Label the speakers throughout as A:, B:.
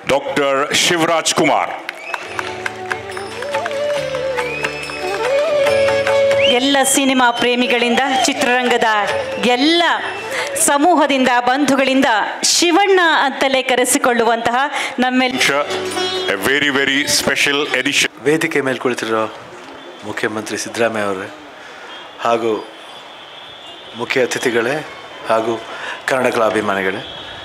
A: Dr. Shivraj Kumar.
B: ಎಲ್ಲ cinema ಪ್ರೇಮಿಗಳಿಂದ ಚಿತ್ರರಂಗದ ಎಲ್ಲ ಸಮೂಹದಿಂದ ಬಂಧುಗಳಿಂದ ಶಿವಣ್ಣ ಅಂತಲೇ ಕರೆಸಿಕೊಳ್ಳುವಂತಹ ನಮ್ಮೆಲ್ಲ
A: A very, very special edition.
C: ವೇದಿಕೆ ಮೇಲೆ ಕುಳಿತಿರೋ ಮುಖ್ಯಮಂತ್ರಿ ಸಿದ್ದರಾಮಯ್ಯ ಅವರೇ ಹಾಗೂ ಮುಖ್ಯ ಅತಿಥಿಗಳೇ ಹಾಗೂ ಕನ್ನಡ ಕಲಾ ಅಭಿಮಾನಿಗಳೇ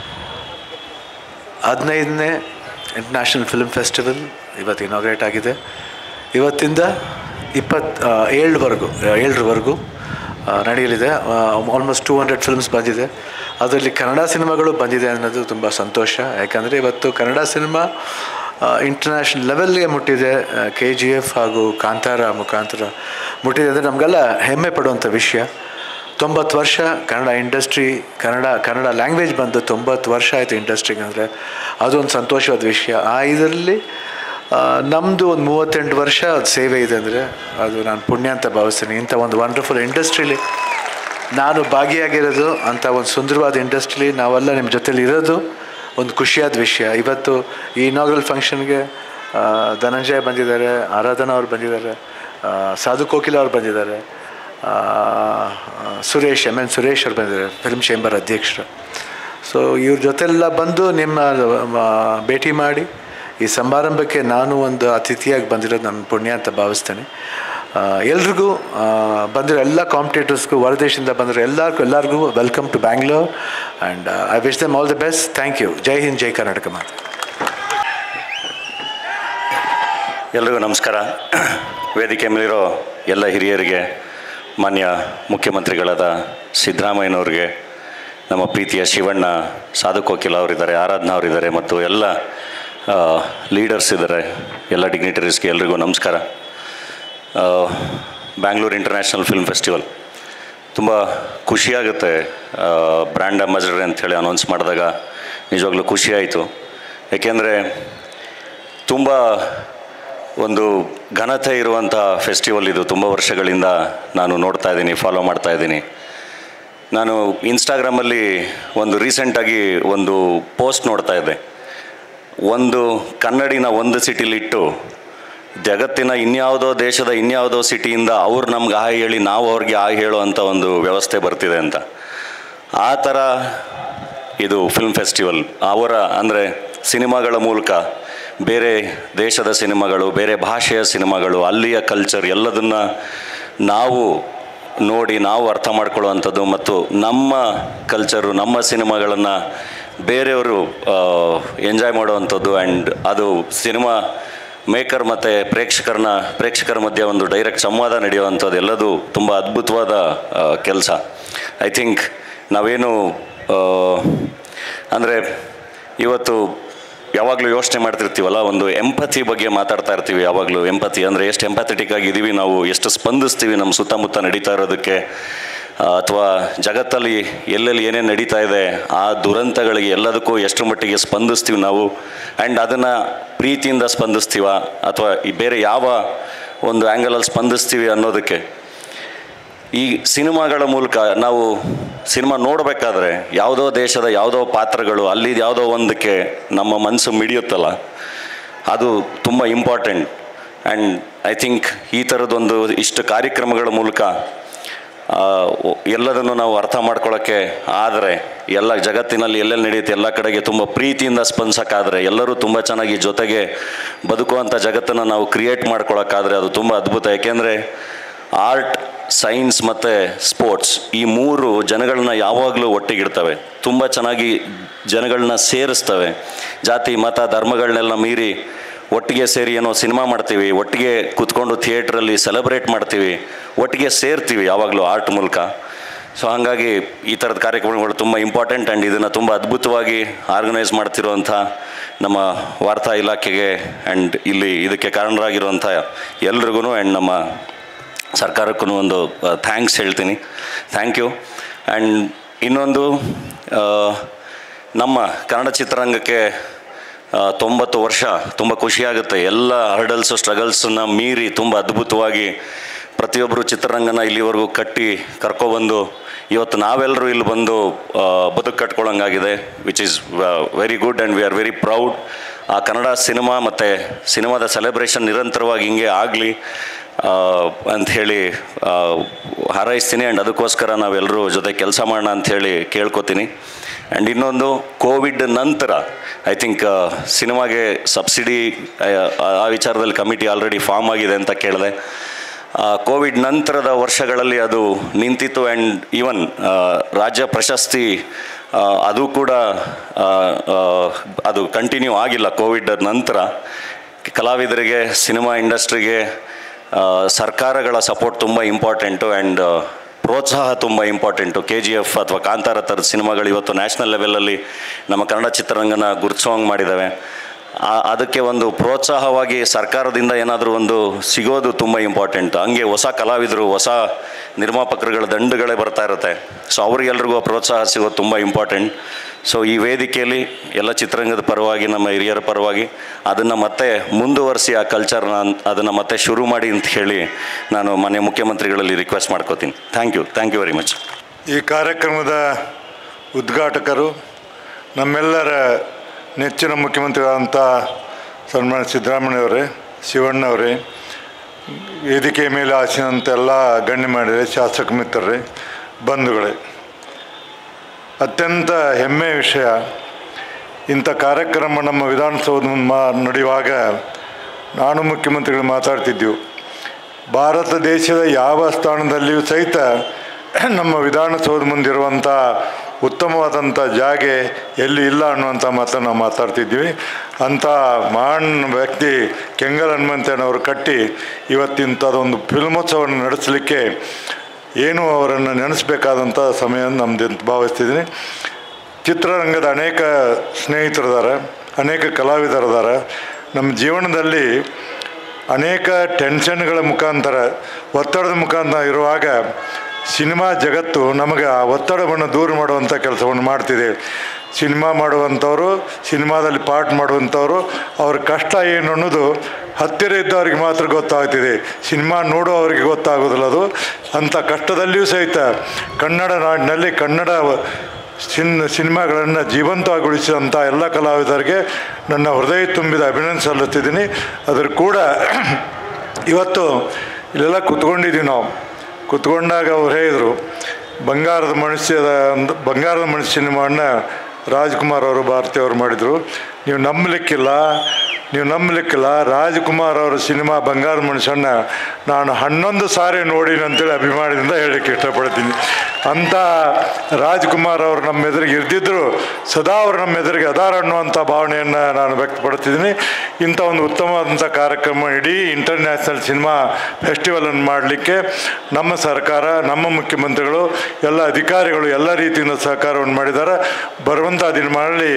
C: ಹದಿನೈದನೇ ಇಂಟರ್ನ್ಯಾಷನಲ್ ಫಿಲ್ಮ್ ಫೆಸ್ಟಿವಲ್ ಇವತ್ತು ಇನಾಗ್ರೇಟ್ ಆಗಿದೆ ಇವತ್ತಿಂದ ಇಪ್ಪತ್ತು ಏಳರವರೆಗೂ ಏಳರವರೆಗೂ ನಡೆಯಲಿದೆ ಆಲ್ಮೋಸ್ಟ್ ಟೂ ಹಂಡ್ರೆಡ್ ಫಿಲ್ಮ್ಸ್ ಬಂದಿದೆ ಅದರಲ್ಲಿ ಕನ್ನಡ ಸಿನಿಮಾಗಳು ಬಂದಿದೆ ಅನ್ನೋದು ತುಂಬ ಸಂತೋಷ ಯಾಕಂದರೆ ಇವತ್ತು ಕನ್ನಡ ಸಿನಿಮಾ ಇಂಟರ್ನ್ಯಾಷನಲ್ ಲೆವೆಲ್ಗೆ ಮುಟ್ಟಿದೆ ಕೆ ಜಿ ಎಫ್ ಹಾಗೂ ಕಾಂತಾರ ಮುಖಾಂತರ ಮುಟ್ಟಿದೆ ಅಂದರೆ ನಮಗೆಲ್ಲ ಹೆಮ್ಮೆ ಪಡುವಂಥ ವಿಷಯ ತೊಂಬತ್ತು ವರ್ಷ ಕನ್ನಡ ಇಂಡಸ್ಟ್ರಿ ಕನ್ನಡ ಕನ್ನಡ ಲ್ಯಾಂಗ್ವೇಜ್ ಬಂದು ತೊಂಬತ್ತು ವರ್ಷ ಆಯಿತು ಇಂಡಸ್ಟ್ರಿಗೆ ಅಂದರೆ ಅದೊಂದು ಸಂತೋಷವಾದ ವಿಷಯ ಆ ಇದರಲ್ಲಿ ನಮ್ಮದು ಒಂದು ಮೂವತ್ತೆಂಟು ವರ್ಷ ಅದು ಸೇವೆ ಇದೆ ಅಂದರೆ ಅದು ನಾನು ಪುಣ್ಯ ಅಂತ ಭಾವಿಸ್ತೀನಿ ಇಂಥ ಒಂದು ವಂಡರ್ಫುಲ್ ಇಂಡಸ್ಟ್ರೀಲಿ ನಾನು ಭಾಗಿಯಾಗಿರೋದು ಅಂಥ ಒಂದು ಸುಂದರವಾದ ಇಂಡಸ್ಟ್ರೀಲಿ ನಾವೆಲ್ಲ ನಿಮ್ಮ ಜೊತೆಲಿ ಇರೋದು ಒಂದು ಖುಷಿಯಾದ ವಿಷಯ ಇವತ್ತು ಈ ಇನಾಗ್ರಲ್ ಫಂಕ್ಷನ್ಗೆ ಧನಂಜಯ ಬಂದಿದ್ದಾರೆ ಆರಾಧನಾ ಅವ್ರು ಬಂದಿದ್ದಾರೆ ಆ, ಸಾಧು ಕೋಕಿಲ ಅವ್ರು ಬಂದಿದ್ದಾರೆ ಆ, ಸುರೇಶ್ ಎಮ್ ಎನ್ ಸುರೇಶ್ ಅವ್ರು ಬಂದಿದ್ದಾರೆ ಫಿಲ್ಮ್ ಚೇಂಬರ್ ಅಧ್ಯಕ್ಷರು ಸೊ ಇವ್ರ ಜೊತೆಲ್ಲ ಬಂದು ನಿಮ್ಮ ಆ, ಭೇಟಿ ಮಾಡಿ ಈ ಸಮಾರಂಭಕ್ಕೆ ನಾನು ಒಂದು ಅತಿಥಿಯಾಗಿ ಬಂದಿರೋದು ನನ್ನ ಪುಣ್ಯ ಅಂತ ಭಾವಿಸ್ತೇನೆ ಆ, ಎಲ್ರಿಗೂ ಆ, ಬಂದಿರೋ ಎಲ್ಲ ಕಾಂಪಿಟೇಟರ್ಸ್ಗೂ ಹೊರದೇಶದಿಂದ ಬಂದಿರೋ ಎಲ್ಲರಿಗೂ ಎಲ್ಲರಿಗೂ welcome to Bangalore and I wish them all the best thank you ಜೈ ಹಿಂದ್ ಜೈ ಕರ್ನಾಟಕ ಮಾತು
D: ಎಲ್ರಿಗೂ ನಮಸ್ಕಾರ ವೇದಿಕೆ ಮೇಲಿರೋ ಎಲ್ಲ ಹಿರಿಯರಿಗೆ ಮಾನ್ಯ ಮುಖ್ಯಮಂತ್ರಿಗಳಾದ ಸಿದ್ದರಾಮಯ್ಯನವ್ರಿಗೆ ನಮ್ಮ ಪ್ರೀತಿಯ ಶಿವಣ್ಣ ಸಾಧು ಕೋಕಿಲ ಅವರಿದ್ದಾರೆ ಆರಾಧನಾ ಅವರಿದ್ದಾರೆ ಮತ್ತು ಎಲ್ಲ ಲೀಡರ್ಸ್ ಇದ್ದಾರೆ ಎಲ್ಲ ಡಿಗ್ನಿಟರೀಸ್ಗೆ ಎಲ್ರಿಗೂ ನಮಸ್ಕಾರ ಆ, ಬ್ಯಾಂಗ್ಳೂರು ಇಂಟರ್ನ್ಯಾಷನಲ್ ಫಿಲ್ಮ್ ಫೆಸ್ಟಿವಲ್ ತುಂಬ ಖುಷಿಯಾಗುತ್ತೆ ಬ್ರ್ಯಾಂಡ್ ಅಂಬಾಸಿಡರ್ ಅಂಥೇಳಿ ಅನೌನ್ಸ್ ಮಾಡಿದಾಗ ನಿಜವಾಗ್ಲೂ ಖುಷಿಯಾಯಿತು ಏಕೆಂದರೆ ತುಂಬ ಒಂದು ಘನತೆ ಇರುವಂಥ ಫೆಸ್ಟಿವಲ್ ಇದು ತುಂಬ ವರ್ಷಗಳಿಂದ ನಾನು ನೋಡ್ತಾ ಇದ್ದೀನಿ ಫಾಲೋ ಮಾಡ್ತಾ ಇದ್ದೀನಿ ನಾನು ಇನ್ಸ್ಟಾಗ್ರಾಮಲ್ಲಿ ಒಂದು ರೀಸೆಂಟಾಗಿ ಒಂದು ಪೋಸ್ಟ್ ನೋಡ್ತಾ ಇದ್ದೆ ಒಂದು ಕನ್ನಡಿನ ಒಂದು ಸಿಟಿಲಿಟ್ಟು ಜಗತ್ತಿನ ಇನ್ಯಾವುದೋ ದೇಶದ ಇನ್ಯಾವುದೋ ಸಿಟಿಯಿಂದ ಅವ್ರು ನಮ್ಗೆ ಆ ಹೇಳಿ ನಾವು ಅವ್ರಿಗೆ ಆ ಹೇಳೋ ಅಂಥ ಒಂದು ವ್ಯವಸ್ಥೆ ಬರ್ತಿದೆ ಅಂತ ಆ ಥರ ಇದು ಫಿಲ್ಮ್ ಫೆಸ್ಟಿವಲ್ ಅವರ ಅಂದರೆ ಸಿನಿಮಾಗಳ ಮೂಲಕ ಬೇರೆ ದೇಶದ ಸಿನಿಮಾಗಳು ಬೇರೆ ಭಾಷೆಯ ಸಿನಿಮಾಗಳು ಅಲ್ಲಿಯ ಕಲ್ಚರ್ ಎಲ್ಲದನ್ನು ನಾವು ನೋಡಿ ನಾವು ಅರ್ಥ ಮಾಡ್ಕೊಳ್ಳುವಂಥದ್ದು ಮತ್ತು ನಮ್ಮ ಕಲ್ಚರು ನಮ್ಮ ಸಿನಿಮಾಗಳನ್ನು ಬೇರೆಯವರು ಎಂಜಾಯ್ ಮಾಡುವಂಥದ್ದು ಆ್ಯಂಡ್ ಅದು ಸಿನಿಮಾ ಮೇಕರ್ ಮತ್ತು ಪ್ರೇಕ್ಷಕರನ್ನ ಪ್ರೇಕ್ಷಕರ ಮಧ್ಯೆ ಒಂದು ಡೈರೆಕ್ಟ್ ಸಂವಾದ ನಡೆಯುವಂಥದ್ದು ಎಲ್ಲದೂ ತುಂಬ ಅದ್ಭುತವಾದ ಕೆಲಸ ಐ ಥಿಂಕ್ ನಾವೇನು ಅಂದರೆ ಇವತ್ತು ಯಾವಾಗಲೂ ಯೋಚನೆ ಮಾಡ್ತಿರ್ತೀವಲ್ಲ ಒಂದು ಎಂಪತಿ ಬಗ್ಗೆ ಮಾತಾಡ್ತಾ ಇರ್ತೀವಿ ಯಾವಾಗಲೂ ಎಂಪತಿ ಅಂದರೆ ಎಷ್ಟು ಎಂಪಥೆಟಿಕ್ ಆಗಿದ್ದೀವಿ ನಾವು ಎಷ್ಟು ಸ್ಪಂದಿಸ್ತೀವಿ ನಮ್ಮ ಸುತ್ತಮುತ್ತ ನಡೀತಾ ಇರೋದಕ್ಕೆ ಅಥವಾ ಜಗತ್ತಲ್ಲಿ ಎಲ್ಲೆಲ್ಲಿ ಏನೇನು ನಡೀತಾ ಇದೆ ಆ ದುರಂತಗಳಿಗೆ ಎಲ್ಲದಕ್ಕೂ ಎಷ್ಟು ಮಟ್ಟಿಗೆ ಸ್ಪಂದಿಸ್ತೀವಿ ನಾವು ಆ್ಯಂಡ್ ಅದನ್ನು ಪ್ರೀತಿಯಿಂದ ಸ್ಪಂದಿಸ್ತೀವ ಅಥವಾ ಈ ಬೇರೆ ಯಾವ ಒಂದು ಆ್ಯಂಗಲಲ್ಲಿ ಸ್ಪಂದಿಸ್ತೀವಿ ಅನ್ನೋದಕ್ಕೆ ಈ ಸಿನಿಮಾಗಳ ಮೂಲಕ ನಾವು ಸಿನಿಮಾ ನೋಡಬೇಕಾದ್ರೆ ಯಾವುದೋ ದೇಶದ ಯಾವುದೋ ಪಾತ್ರಗಳು ಅಲ್ಲಿ ಯಾವುದೋ ಒಂದಕ್ಕೆ ನಮ್ಮ ಮನಸ್ಸು ಮಿಡಿಯುತ್ತಲ್ಲ ಅದು ತುಂಬ ಇಂಪಾರ್ಟೆಂಟ್ ಆ್ಯಂಡ್ ಐ ಥಿಂಕ್ ಈ ಥರದೊಂದು ಇಷ್ಟು ಕಾರ್ಯಕ್ರಮಗಳ ಮೂಲಕ ಆ, ಒ- ಎಲ್ಲದನ್ನು ನಾವು ಅರ್ಥ ಮಾಡ್ಕೊಳ್ಳೋಕ್ಕೆ ಆದರೆ ಎಲ್ಲ ಜಗತ್ತಿನಲ್ಲಿ ಎಲ್ಲೆಲ್ಲಿ ನಡೆಯುತ್ತೆ ಎಲ್ಲ ಕಡೆಗೆ ತುಂಬ ಪ್ರೀತಿಯಿಂದ ಸ್ಪಂದಿಸೋಕ್ಕಾದರೆ ಎಲ್ಲರೂ ತುಂಬ ಚೆನ್ನಾಗಿ ಜೊತೆಗೆ ಬದುಕುವಂಥ ಜಗತ್ತನ್ನು ನಾವು ಕ್ರಿಯೇಟ್ ಮಾಡ್ಕೊಳ್ಳೋಕ್ಕಾದರೆ ಅದು ತುಂಬ ಅದ್ಭುತ ಏಕೆಂದರೆ ಆರ್ಟ್ ಸೈನ್ಸ್ ಮತ್ತು ಸ್ಪೋರ್ಟ್ಸ್ ಈ ಮೂರು ಜನಗಳನ್ನ ಯಾವಾಗಲೂ ಒಟ್ಟಿಗಿಡ್ತವೆ ತುಂಬ ಚೆನ್ನಾಗಿ ಜನಗಳನ್ನ ಸೇರಿಸ್ತವೆ ಜಾತಿ ಮತ ಧರ್ಮಗಳನ್ನೆಲ್ಲ ಮೀರಿ ಒಟ್ಟಿಗೆ ಸೇರಿ ಏನೋ ಸಿನಿಮಾ ಮಾಡ್ತೀವಿ ಒಟ್ಟಿಗೆ ಕೂತ್ಕೊಂಡು ಥಿಯೇಟ್ರಲ್ಲಿ ಸೆಲೆಬ್ರೇಟ್ ಮಾಡ್ತೀವಿ ಒಟ್ಟಿಗೆ ಸೇರ್ತೀವಿ ಯಾವಾಗಲೂ ಆರ್ಟ್ ಮೂಲಕ ಸೊ ಹಾಗಾಗಿ ಈ ಥರದ ಕಾರ್ಯಕ್ರಮಗಳು ತುಂಬ ಇಂಪಾರ್ಟೆಂಟ್ ಆ್ಯಂಡ್ ಇದನ್ನು ತುಂಬ ಅದ್ಭುತವಾಗಿ ಆರ್ಗನೈಸ್ ಮಾಡ್ತಿರುವಂಥ ನಮ್ಮ ವಾರ್ತಾ ಇಲಾಖೆಗೆ ಆ್ಯಂಡ್ ಇಲ್ಲಿ ಇದಕ್ಕೆ ಕಾರಣರಾಗಿರುವಂಥ ಎಲ್ರಿಗೂ ಆ್ಯಂಡ್ ನಮ್ಮ ಸರ್ಕಾರಕ್ಕೂ ಒಂದು ಥ್ಯಾಂಕ್ಸ್ ಹೇಳ್ತೀನಿ ಥ್ಯಾಂಕ್ ಯು ಆ್ಯಂಡ್ ಇನ್ನೊಂದು ಆ, ನಮ್ಮ ಕನ್ನಡ ಚಿತ್ರರಂಗಕ್ಕೆ ಆ, ತೊಂಬತ್ತು ವರ್ಷ ತುಂಬ ಖುಷಿಯಾಗುತ್ತೆ ಎಲ್ಲ ಹರ್ಡಲ್ಸು ಸ್ಟ್ರಗಲ್ಸನ್ನು ಮೀರಿ ತುಂಬ ಅದ್ಭುತವಾಗಿ ಪ್ರತಿಯೊಬ್ಬರು ಚಿತ್ರರಂಗನ ಇಲ್ಲಿವರೆಗೂ ಕಟ್ಟಿ ಕರ್ಕೊಬಂದು ಇವತ್ತು ನಾವೆಲ್ಲರೂ ಇಲ್ಲಿ ಬಂದು ಆ, ಬದುಕು ಕಟ್ಕೊಳ್ಳೋಂಗಾಗಿದೆ which is very good and we are very proud ಆ ಕನ್ನಡ ಸಿನಿಮಾ ಮತ್ತು ಸಿನಿಮಾದ ಸೆಲೆಬ್ರೇಷನ್ ನಿರಂತರವಾಗಿ ಹಿಂಗೆ ಆಗಲಿ ಅಂಥೇಳಿ ಹಾರೈಸ್ತೀನಿ ಆ್ಯಂಡ್ ಅದಕ್ಕೋಸ್ಕರ ನಾವೆಲ್ಲರೂ ಜೊತೆ ಕೆಲಸ ಮಾಡೋಣ ಅಂಥೇಳಿ ಕೇಳ್ಕೊತೀನಿ ಆ್ಯಂಡ್ ಇನ್ನೊಂದು ಕೋವಿಡ್ ನಂತರ ಐ ಥಿಂಕ್ ಸಿನಿಮಾಗೆ ಸಬ್ಸಿಡಿ ಆ ವಿಚಾರದಲ್ಲಿ ಕಮಿಟಿ ಆಲ್ರೆಡಿ ಫಾರ್ಮ್ ಆಗಿದೆ ಅಂತ ಕೇಳಿದೆ ಕೋವಿಡ್ ನಂತರದ ವರ್ಷಗಳಲ್ಲಿ ಅದು ನಿಂತಿತ್ತು ಆ್ಯಂಡ್ ಈವನ್ ರಾಜ್ಯ ಪ್ರಶಸ್ತಿ ಆ, ಅದು ಕೂಡ ಆ, ಆ, ಅದು ಕಂಟಿನ್ಯೂ ಆಗಿಲ್ಲ ಕೋವಿಡ್ ನಂತರ ಕಲಾವಿದರಿಗೆ ಸಿನಿಮಾ ಇಂಡಸ್ಟ್ರಿಗೆ ಆ, ಸರ್ಕಾರಗಳ ಸಪೋರ್ಟ್ ತುಂಬ ಇಂಪಾರ್ಟೆಂಟು ಆ್ಯಂಡ್ ಪ್ರೋತ್ಸಾಹ ತುಂಬ ಇಂಪಾರ್ಟೆಂಟು ಕೆ ಜಿ ಎಫ್ ಅಥವಾ ಕಾಂತಾರ ಥರದ ಸಿನಿಮಾಗಳು ಇವತ್ತು ನ್ಯಾಷನಲ್ ಲೆವೆಲಲ್ಲಿ ನಮ್ಮ ಕನ್ನಡ ಚಿತ್ರರಂಗನ ಗುರುತಿಸೋಂಗೆ ಮಾಡಿದ್ದಾವೆ ಆ- ಅದಕ್ಕೆ ಒಂದು ಪ್ರೋತ್ಸಾಹವಾಗಿ ಸರ್ಕಾರದಿಂದ ಏನಾದರೂ ಒಂದು ಸಿಗೋದು ತುಂಬ ಇಂಪಾರ್ಟೆಂಟ್ ಹಂಗೆ ಹೊಸ ಕಲಾವಿದರು ಹೊಸ ನಿರ್ಮಾಪಕರುಗಳ ದಂಡುಗಳೇ ಬರ್ತಾ ಇರುತ್ತೆ ಸೊ ಅವರಿಗೆಲ್ರಿಗೂ ಪ್ರೋತ್ಸಾಹ ಸಿಗೋದು ತುಂಬ ಇಂಪಾರ್ಟೆಂಟ್ ಸೊ ಈ ವೇದಿಕೆಯಲ್ಲಿ ಎಲ್ಲ ಚಿತ್ರರಂಗದ ಪರವಾಗಿ ನಮ್ಮ ಹಿರಿಯರ ಪರವಾಗಿ ಅದನ್ನು ಮತ್ತೆ ಮುಂದುವರಿಸಿ ಆ ಕಲ್ಚರ್ನ ಅದನ್ನು ಮತ್ತೆ ಶುರು ಮಾಡಿ ಅಂತ ಹೇಳಿ ನಾನು ಮನೆ ಮುಖ್ಯಮಂತ್ರಿಗಳಲ್ಲಿ ರಿಕ್ವೆಸ್ಟ್ ಮಾಡ್ಕೋತೀನಿ thank you thank you very much
E: ಈ ಕಾರ್ಯಕ್ರಮದ ಉದ್ಘಾಟಕರು ನಮ್ಮೆಲ್ಲರ ನೆಚ್ಚಿನ ಮುಖ್ಯಮಂತ್ರಿಗಳಂಥ ಸನ್ಮಾನ್ಯ ಸಿದ್ದರಾಮಯ್ಯವರೇ ಶಿವಣ್ಣವರೇ ವೇದಿಕೆ ಮೇಲೆ ಆಸಿದಂಥ ಎಲ್ಲ ಗಣ್ಯಮಾನ್ಯರೇ ಶಾಸಕ ಮಿತ್ರರೇ ಬಂಧುಗಳೇ ಅತ್ಯಂತ ಹೆಮ್ಮೆಯ ವಿಷಯ ಇಂಥ ಕಾರ್ಯಕ್ರಮ ನಮ್ಮ ವಿಧಾನಸೌಧ ಮುಂದೆ ಮಾ ನಡೆಯುವಾಗ ನಾನು ಮುಖ್ಯಮಂತ್ರಿಗಳು ಮಾತಾಡ್ತಿದ್ದೆವು ಭಾರತ ದೇಶದ ಯಾವ ಸ್ಥಾನದಲ್ಲಿಯೂ ಸಹಿತ ನಮ್ಮ ವಿಧಾನಸೌಧ ಮುಂದಿರುವಂಥ ಉತ್ತಮವಾದಂಥ ಜಾಗೆ ಎಲ್ಲಿ ಇಲ್ಲ ಅನ್ನುವಂಥ ಮಾತನ್ನು ನಾವು ಮಾತಾಡ್ತಿದ್ವಿ ಅಂಥ ಮಹಾನ್ ವ್ಯಕ್ತಿ ಕೆಂಗಲ್ ಹನುಮಂತನವರು ಕಟ್ಟಿ ಇವತ್ತಿಂಥದ್ದೊಂದು ಫಿಲ್ಮೋತ್ಸವವನ್ನು ನಡೆಸಲಿಕ್ಕೆ ಏನು ಅವರನ್ನು ನೆನೆಸ್ಬೇಕಾದಂಥ ಸಮಯ ನಮ್ಮದು ಅಂತ ಭಾವಿಸ್ತಿದ್ದೀನಿ ಚಿತ್ರರಂಗದ ಅನೇಕ ಸ್ನೇಹಿತರಿದ್ದಾರೆ ಅನೇಕ ಕಲಾವಿದರಿದ್ದಾರೆ ನಮ್ಮ ಜೀವನದಲ್ಲಿ ಅನೇಕ ಟೆನ್ಷನ್ಗಳ ಮುಖಾಂತರ ಒತ್ತಡದ ಮುಖಾಂತರ ಇರುವಾಗ ಸಿನಿಮಾ ಜಗತ್ತು ನಮಗೆ ಆ ಒತ್ತಡವನ್ನು ದೂರ ಮಾಡುವಂಥ ಕೆಲಸವನ್ನು ಮಾಡ್ತಿದೆ ಸಿನಿಮಾ ಮಾಡುವಂಥವ್ರು ಸಿನಿಮಾದಲ್ಲಿ ಪಾಠ ಮಾಡುವಂಥವ್ರು ಅವ್ರ ಕಷ್ಟ ಏನು ಅನ್ನೋದು ಹತ್ತಿರ ಇದ್ದವ್ರಿಗೆ ಮಾತ್ರ ಗೊತ್ತಾಗ್ತಿದೆ ಸಿನಿಮಾ ನೋಡುವವರಿಗೆ ಗೊತ್ತಾಗೋದಿಲ್ಲ ಅದು ಅಂಥ ಕಷ್ಟದಲ್ಲಿಯೂ ಸಹಿತ ಕನ್ನಡ ನಾಡಿನಲ್ಲಿ ಕನ್ನಡ ಸಿನ್ ಸಿನಿಮಾಗಳನ್ನು ಜೀವಂತಗೊಳಿಸಿದಂಥ ಎಲ್ಲ ಕಲಾವಿದರಿಗೆ ನನ್ನ ಹೃದಯ ತುಂಬಿದ ಅಭಿನಂದನೆ ಸಲ್ಲಿಸ್ತಿದ್ದೀನಿ ಅದ್ರ ಕೂಡ ಇವತ್ತು ಇಲ್ಲೆಲ್ಲ ಕುತ್ಕೊಂಡಿದ್ದೀವಿ ನಾವು ಕುತ್ಕೊಂಡಾಗ ಅವ್ರು ಹೇಳಿದರು ಬಂಗಾರದ ಮನುಷ್ಯದ ಒಂದು ಬಂಗಾರದ ಮನುಷ್ಯ ಸಿನಿಮಾವನ್ನು ರಾಜ್ಕುಮಾರ್ ಅವರು ಭಾರತಿ ಅವರು ಮಾಡಿದರು ನೀವು ನಂಬಲಿಕ್ಕಿಲ್ಲ ನೀವು ನಂಬಲಿಕ್ಕಿಲ್ಲ ರಾಜ್ಕುಮಾರ್ ಅವರ ಸಿನಿಮಾ ಬಂಗಾರ ಮನುಷ್ಯನ ನಾನು ಹನ್ನೊಂದು ಸಾರಿ ನೋಡಿನಿ ಅಂತೇಳಿ ಅಭಿಮಾನದಿಂದ ಹೇಳಲಿಕ್ಕೆ ಇಷ್ಟಪಡ್ತೀನಿ ಅಂಥ ರಾಜ್ಕುಮಾರ್ ಅವರು ನಮ್ಮ ಎದುರಿಗೆ ಇರ್ದಿದ್ರು ಸದಾ ಅವರು ನಮ್ಮ ಎದುರಿಗೆ ಅದಾರ ಅನ್ನುವಂಥ ಭಾವನೆಯನ್ನು ನಾನು ವ್ಯಕ್ತಪಡ್ತಿದ್ದೀನಿ ಇಂಥ ಒಂದು ಉತ್ತಮವಾದಂಥ ಕಾರ್ಯಕ್ರಮ ಇಡೀ ಇಂಟರ್ನ್ಯಾಷನಲ್ ಸಿನಿಮಾ ಫೆಸ್ಟಿವಲನ್ನು ಮಾಡಲಿಕ್ಕೆ ನಮ್ಮ ಸರ್ಕಾರ ನಮ್ಮ ಮುಖ್ಯಮಂತ್ರಿಗಳು ಎಲ್ಲ ಅಧಿಕಾರಿಗಳು ಎಲ್ಲ ರೀತಿಯಿಂದ ಸಹಕಾರವನ್ನು ಮಾಡಿದ್ದಾರೆ ಬರುವಂಥ ದಿನಮಾನಗಳಲ್ಲಿ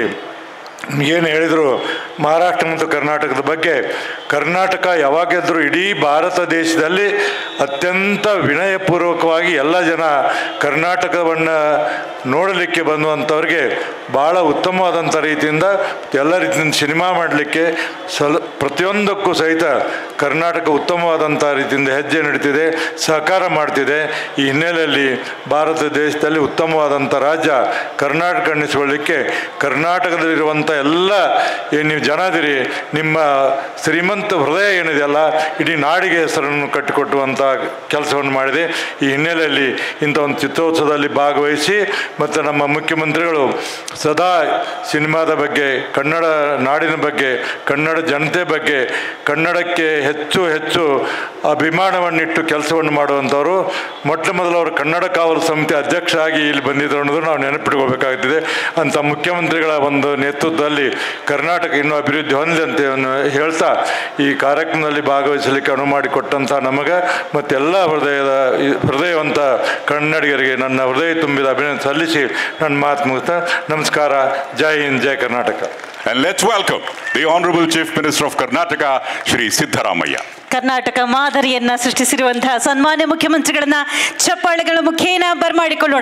E: ಏನು ಹೇಳಿದರು ಮಹಾರಾಷ್ಟ್ರ ಮತ್ತು ಕರ್ನಾಟಕದ ಬಗ್ಗೆ ಕರ್ನಾಟಕ ಯಾವಾಗಿದ್ದರೂ ಇಡೀ ಭಾರತ ದೇಶದಲ್ಲಿ ಅತ್ಯಂತ ವಿನಯಪೂರ್ವಕವಾಗಿ ಎಲ್ಲ ಜನ ಕರ್ನಾಟಕವನ್ನು ನೋಡಲಿಕ್ಕೆ ಬಂದುವಂಥವ್ರಿಗೆ ಭಾಳ ಉತ್ತಮವಾದಂಥ ರೀತಿಯಿಂದ ಎಲ್ಲ ರೀತಿಯಿಂದ ಸಿನಿಮಾ ಮಾಡಲಿಕ್ಕೆ ಸಲ ಪ್ರತಿಯೊಂದಕ್ಕೂ ಸಹಿತ ಕರ್ನಾಟಕ ಉತ್ತಮವಾದಂಥ ರೀತಿಯಿಂದ ಹೆಜ್ಜೆ ನಡೀತಿದೆ ಸಹಕಾರ ಮಾಡ್ತಿದೆ ಈ ಹಿನ್ನೆಲೆಯಲ್ಲಿ ಭಾರತ ದೇಶದಲ್ಲಿ ಉತ್ತಮವಾದಂಥ ರಾಜ್ಯ ಕರ್ನಾಟಕ ಅನ್ನಿಸ್ಕೊಳ್ಳಿಕ್ಕೆ ಕರ್ನಾಟಕದಲ್ಲಿರುವಂಥ ಎಲ್ಲ ಏನು ನೀವು ಜನ ಇದೀರಿ ನಿಮ್ಮ ಶ್ರೀಮಂತ ಹೃದಯ ಏನಿದೆಯಲ್ಲ ಇಡೀ ನಾಡಿಗೆ ಹೆಸರನ್ನು ಕಟ್ಟಿಕೊಟ್ಟುವಂಥ ಕೆಲಸವನ್ನು ಮಾಡಿದೆ ಈ ಹಿನ್ನೆಲೆಯಲ್ಲಿ ಇಂಥ ಒಂದು ಚಿತ್ರೋತ್ಸವದಲ್ಲಿ ಭಾಗವಹಿಸಿ ಮತ್ತು ನಮ್ಮ ಮುಖ್ಯಮಂತ್ರಿಗಳು ಸದಾ ಸಿನಿಮಾದ ಬಗ್ಗೆ ಕನ್ನಡ ನಾಡಿನ ಬಗ್ಗೆ ಕನ್ನಡ ಜನತೆ ಬಗ್ಗೆ ಕನ್ನಡಕ್ಕೆ ಹೆಚ್ಚು ಹೆಚ್ಚು ಅಭಿಮಾನವನ್ನಿಟ್ಟು ಕೆಲಸವನ್ನು ಮಾಡುವಂಥವರು ಮೊಟ್ಟ ಮೊದಲು ಅವರು ಕನ್ನಡ ಕಾವಲು ಸಮಿತಿ ಅಧ್ಯಕ್ಷ ಆಗಿ ಇಲ್ಲಿ ಬಂದಿದ್ದರು ಅನ್ನೋದು ನಾವು ನೆನಪಿಟ್ಕೋಬೇಕಾಗ್ತದೆ ಅಂಥ ಮುಖ್ಯಮಂತ್ರಿಗಳ ಒಂದು ನೇತೃತ್ವದಲ್ಲಿ ಕರ್ನಾಟಕ ಇನ್ನೂ ಅಭಿವೃದ್ಧಿ ಹೊಂದಿದೆ ಅಂತ ಏನು ಹೇಳ್ತಾ ಈ ಕಾರ್ಯಕ್ರಮದಲ್ಲಿ ಭಾಗವಹಿಸಲಿಕ್ಕೆ ಅನುವು ಮಾಡಿಕೊಟ್ಟಂಥ ನಮಗೆ ಮತ್ತೆಲ್ಲ ಹೃದಯದ ಈ ಹೃದಯವಂತ ಕನ್ನಡಿಗರಿಗೆ ನನ್ನ ಹೃದಯ ತುಂಬಿದ ಅಭಿನಂದನೆ ಸಲ್ಲಿಸಿ ನನ್ನ ಮಾತು ಮುಗಿಸ್ತಾ ನಮಸ್ಕಾರ ಜೈ ಹಿಂದ್ ಜೈ Karnataka
A: And let's welcome the Honorable Chief Minister of Karnataka, Shri Siddharamaya.
B: Karnataka ಮಾದರಿಯನ್ನ ಸೃಷ್ಟಿಸಿರುವಂತಹ ಸನ್ಮಾನ್ಯ ಮುಖ್ಯಮಂತ್ರಿಗಳನ್ನ ಚಪ್ಪಾಳೆಗಳ ಮುಖೇನ ಬರ್ಮಾಡಿಕೊಳ್ಳೋಣ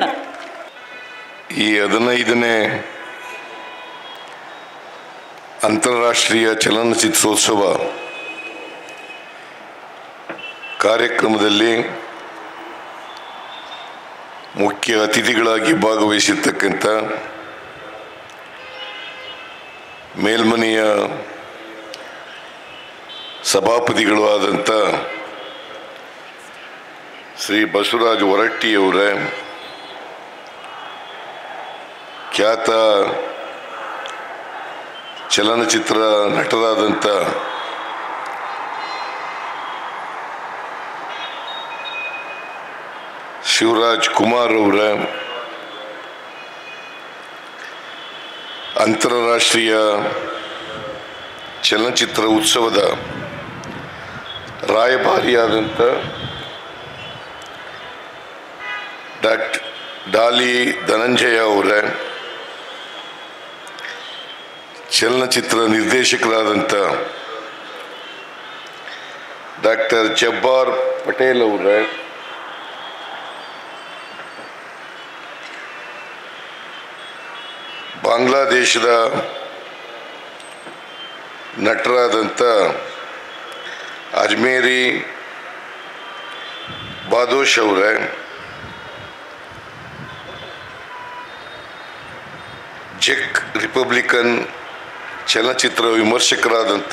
F: ಈ ಹದಿನೈದನೇ ಅಂತಾರಾಷ್ಟ್ರೀಯ ಚಲನಚಿತ್ರೋತ್ಸವ ಕಾರ್ಯಕ್ರಮದಲ್ಲಿ ಮುಖ್ಯ ಅತಿಥಿಗಳಾಗಿ ಭಾಗವಹಿಸಿರ್ತಕ್ಕಂಥ ಮೇಲ್ಮನೆಯ ಸಭಾಪತಿಗಳು ಆದಂಥ ಶ್ರೀ ಬಸವರಾಜ ಹೊರಟ್ಟಿಯವರೇ ಖ್ಯಾತ ಚಲನಚಿತ್ರ ನಟರಾದಂಥ ಶಿವರಾಜ್ ಕುಮಾರ್ ಅವರ ಅಂತಾರಾಷ್ಟ್ರೀಯ ಚಲನಚಿತ್ರ ಉತ್ಸವದ ರಾಯಭಾರಿಯಾದಂಥ ಡಾಕ್ಟ್ ಡಾಲಿ ಧನಂಜಯ ಅವರ ಚಲನಚಿತ್ರ ನಿರ್ದೇಶಕರಾದಂಥ ಡಾಕ್ಟರ್ ಜಬ್ಬಾರ್ ಪಟೇಲ್ ಅವರ ಬಾಂಗ್ಲಾದೇಶದ ನಟರಾದಂಥ ಅಜ್ಮೇರಿ ಬಾದೋಶ್ ಅವರೇ ಜೆಕ್ ರಿಪಬ್ಲಿಕನ್ ಚಲನಚಿತ್ರ ವಿಮರ್ಶಕರಾದಂಥ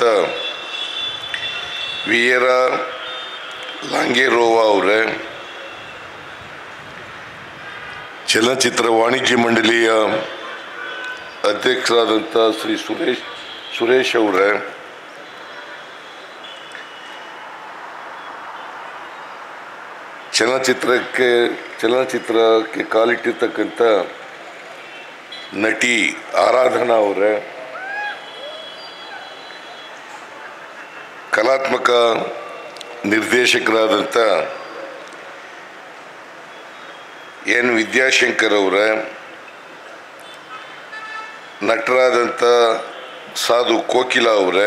F: ವಿಯೇರಾ ಲಾಂಗೇರೋವಾ ಅವರೇ ಚಲನಚಿತ್ರ ವಾಣಿಜ್ಯ ಮಂಡಳಿಯ ಅಧ್ಯಕ್ಷರಾದಂಥ ಶ್ರೀ ಸುರೇಶ್ ಸುರೇಶ್ ಅವರೇ ಚಲನಚಿತ್ರಕ್ಕೆ ಚಲನಚಿತ್ರಕ್ಕೆ ಕಾಲಿಟ್ಟಿರ್ತಕ್ಕಂಥ ನಟಿ ಆರಾಧನಾ ಅವರೇ ಕಲಾತ್ಮಕ ನಿರ್ದೇಶಕರಾದಂಥ ಎನ್ ವಿದ್ಯಾಶಂಕರ್ ಅವರೇ ನಟರಾದಂಥ ಸಾಧು ಕೋಕಿಲ ಅವರೇ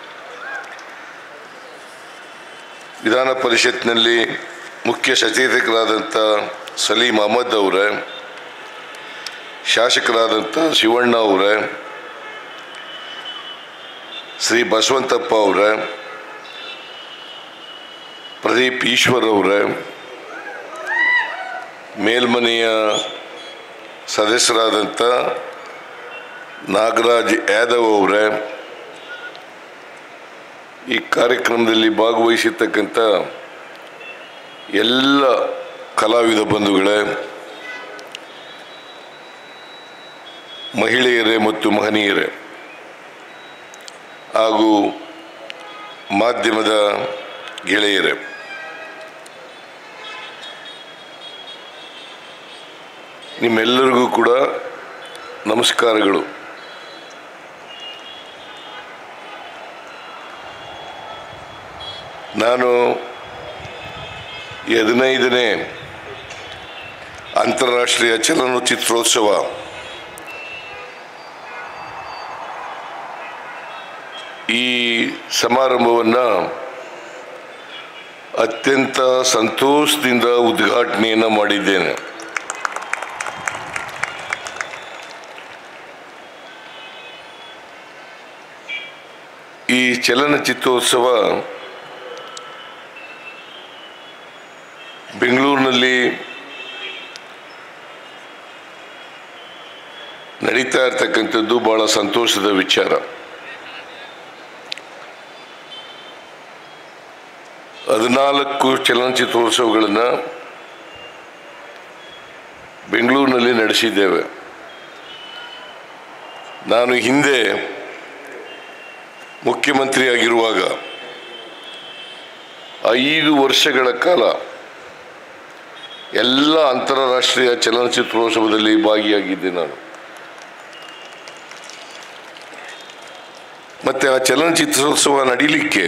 F: ವಿಧಾನ ಪರಿಷತ್ನಲ್ಲಿ ಮುಖ್ಯ ಸಚೇತಕರಾದಂಥ ಸಲೀಂ ಅಹಮದ್ ಅವರೇ ಶಾಸಕರಾದಂಥ ಶಿವಣ್ಣ ಅವರೇ ಶ್ರೀ ಬಸವಂತಪ್ಪ ಅವರೇ ಪ್ರದೀಪ್ ಈಶ್ವರ್ ಅವರೇ ಮೇಲ್ಮನೆಯ ಸದಸ್ಯರಾದಂಥ ನಾಗರಾಜ್ ಯಾದವ್ ಅವರೇ ಈ ಕಾರ್ಯಕ್ರಮದಲ್ಲಿ ಭಾಗವಹಿಸಿರ್ತಕ್ಕಂಥ ಎಲ್ಲ ಕಲಾವಿದ ಬಂಧುಗಳೇ ಮಹಿಳೆಯರೇ ಮತ್ತು ಮಹನೀಯರೇ ಹಾಗೂ ಮಾಧ್ಯಮದ ಗೆಳೆಯರೇ ನಿಮ್ಮೆಲ್ಲರಿಗೂ ಕೂಡ ನಮಸ್ಕಾರಗಳು ನಾನು ಈ ಹದಿನೈದನೇ ಅಂತಾರಾಷ್ಟ್ರೀಯ ಚಲನಚಿತ್ರೋತ್ಸವ ಈ ಸಮಾರಂಭವನ್ನು ಅತ್ಯಂತ ಸಂತೋಷದಿಂದ ಉದ್ಘಾಟನೆಯನ್ನು ಮಾಡಿದ್ದೇನೆ ಈ ಚಲನಚಿತ್ರೋತ್ಸವ ಬೆಂಗಳೂರಿನಲ್ಲಿ ನಡೀತಾ ಇರ್ತಕ್ಕಂಥದ್ದು ಬಹಳ ಸಂತೋಷದ ವಿಚಾರ ಹದಿನಾಲ್ಕು ಚಲನಚಿತ್ರೋತ್ಸವಗಳನ್ನು ಬೆಂಗಳೂರಿನಲ್ಲಿ ನಡೆಸಿದ್ದೇವೆ ನಾನು ಹಿಂದೆ ಮುಖ್ಯಮಂತ್ರಿಯಾಗಿರುವಾಗ ಐದು ವರ್ಷಗಳ ಕಾಲ ಎಲ್ಲ ಅಂತಾರಾಷ್ಟ್ರೀಯ ಚಲನಚಿತ್ರೋತ್ಸವದಲ್ಲಿ ಭಾಗಿಯಾಗಿದ್ದೆ ನಾನು ಮತ್ತು ಆ ಚಲನಚಿತ್ರೋತ್ಸವ ನಡೀಲಿಕ್ಕೆ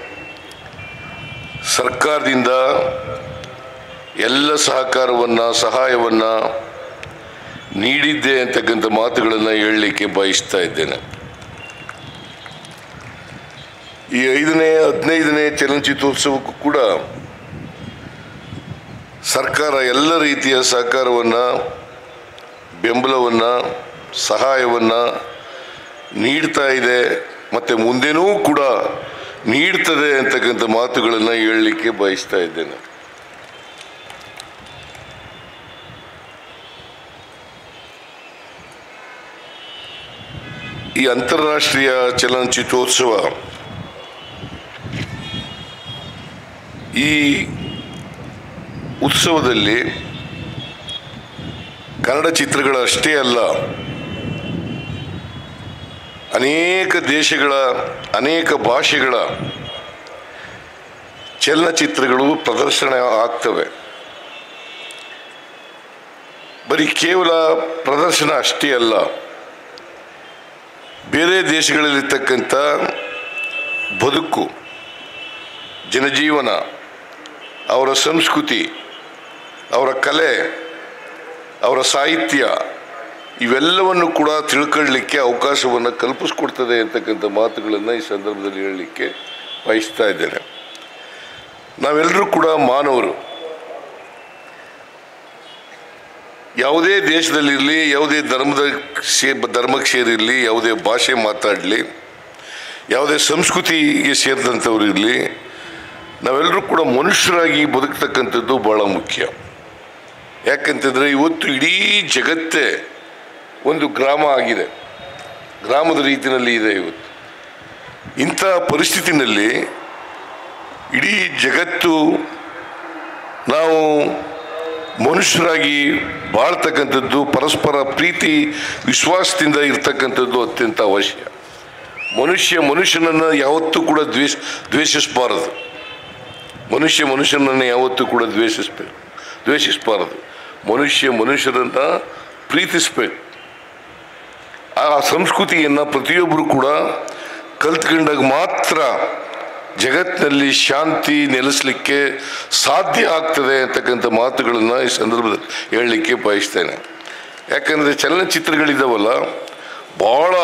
F: ಸರ್ಕಾರದಿಂದ ಎಲ್ಲ ಸಹಕಾರವನ್ನು ಸಹಾಯವನ್ನು ನೀಡಿದ್ದೆ ಅಂತಕ್ಕಂಥ ಮಾತುಗಳನ್ನು ಹೇಳಲಿಕ್ಕೆ ಬಯಸ್ತಾ ಇದ್ದೇನೆ ಈ ಐದನೇ ಹದಿನೈದನೇ ಚಲನಚಿತ್ರೋತ್ಸವಕ್ಕೂ ಕೂಡ ಸರ್ಕಾರ ಎಲ್ಲ ರೀತಿಯ ಸಹಕಾರವನ್ನು ಬೆಂಬಲವನ್ನು ಸಹಾಯವನ್ನು ನೀಡ್ತಾ ಇದೆ ಮತ್ತು ಮುಂದೆನೂ ಕೂಡ ನೀಡ್ತದೆ ಅಂತಕ್ಕಂಥ ಮಾತುಗಳನ್ನು ಹೇಳಲಿಕ್ಕೆ ಬಯಸ್ತಾ ಇದ್ದೇನೆ ಈ ಅಂತಾರಾಷ್ಟ್ರೀಯ ಚಲನಚಿತ್ರೋತ್ಸವ ಈ ಉತ್ಸವದಲ್ಲಿ ಕನ್ನಡ ಚಿತ್ರಗಳು ಅಷ್ಟೇ ಅಲ್ಲ ಅನೇಕ ದೇಶಗಳ ಅನೇಕ ಭಾಷೆಗಳ ಚಲನಚಿತ್ರಗಳು ಪ್ರದರ್ಶನ ಆಗ್ತವೆ ಬರೀ ಕೇವಲ ಪ್ರದರ್ಶನ ಅಷ್ಟೇ ಅಲ್ಲ ಬೇರೆ ದೇಶಗಳಲ್ಲಿರ್ತಕ್ಕಂಥ ಬದುಕು ಜನಜೀವನ ಅವರ ಸಂಸ್ಕೃತಿ ಅವರ ಕಲೆ ಅವರ ಸಾಹಿತ್ಯ ಇವೆಲ್ಲವನ್ನು ಕೂಡ ತಿಳ್ಕೊಳ್ಳಿಕ್ಕೆ ಅವಕಾಶವನ್ನು ಕಲ್ಪಿಸ್ಕೊಡ್ತದೆ ಅಂತಕ್ಕಂಥ ಮಾತುಗಳನ್ನು ಈ ಸಂದರ್ಭದಲ್ಲಿ ಹೇಳಲಿಕ್ಕೆ ಬಯಸ್ತಾ ಇದ್ದೇನೆ ನಾವೆಲ್ಲರೂ ಕೂಡ ಮಾನವರು ಯಾವುದೇ ದೇಶದಲ್ಲಿರಲಿ ಯಾವುದೇ ಧರ್ಮದ ಸೇ ಧರ್ಮಕ್ಕೆ ಸೇರಿರಲಿ ಯಾವುದೇ ಭಾಷೆ ಮಾತಾಡಲಿ ಯಾವುದೇ ಸಂಸ್ಕೃತಿಗೆ ಸೇರಿದಂಥವ್ರು ಇರಲಿ ನಾವೆಲ್ಲರೂ ಕೂಡ ಮನುಷ್ಯರಾಗಿ ಬದುಕ್ತಕ್ಕಂಥದ್ದು ಭಾಳ ಮುಖ್ಯ ಯಾಕಂತಂದರೆ ಇವತ್ತು ಇಡೀ ಜಗತ್ತೇ ಒಂದು ಗ್ರಾಮ ಆಗಿದೆ ಗ್ರಾಮದ ರೀತಿಯಲ್ಲಿ ಇದೆ ಇವತ್ತು ಇಂಥ ಪರಿಸ್ಥಿತಿನಲ್ಲಿ ಇಡೀ ಜಗತ್ತು ನಾವು ಮನುಷ್ಯರಾಗಿ ಬಾಳ್ತಕ್ಕಂಥದ್ದು ಪರಸ್ಪರ ಪ್ರೀತಿ ವಿಶ್ವಾಸದಿಂದ ಇರ್ತಕ್ಕಂಥದ್ದು ಅತ್ಯಂತ ಅವಶ್ಯ ಮನುಷ್ಯ ಮನುಷ್ಯನನ್ನು ಯಾವತ್ತೂ ಕೂಡ ದ್ವೇಷ ದ್ವೇಷಿಸಬಾರದು ಮನುಷ್ಯ ಮನುಷ್ಯನನ್ನು ಯಾವತ್ತೂ ಕೂಡ ದ್ವೇಷಿಸ್ಬೇಕು ದ್ವೇಷಿಸಬಾರದು ಮನುಷ್ಯ ಮನುಷ್ಯರನ್ನು ಪ್ರೀತಿಸ್ಬೇಕು ಆ ಸಂಸ್ಕೃತಿಯನ್ನು ಪ್ರತಿಯೊಬ್ಬರು ಕೂಡ ಕಲ್ತ್ಕೊಂಡಾಗ ಮಾತ್ರ ಜಗತ್ತಿನಲ್ಲಿ ಶಾಂತಿ ನೆಲೆಸಲಿಕ್ಕೆ ಸಾಧ್ಯ ಆಗ್ತದೆ ಅಂತಕ್ಕಂಥ ಮಾತುಗಳನ್ನು ಈ ಸಂದರ್ಭದಲ್ಲಿ ಹೇಳಲಿಕ್ಕೆ ಬಯಸ್ತೇನೆ ಯಾಕಂದರೆ ಚಲನಚಿತ್ರಗಳಿದ್ದಾವಲ್ಲ ಭಾಳ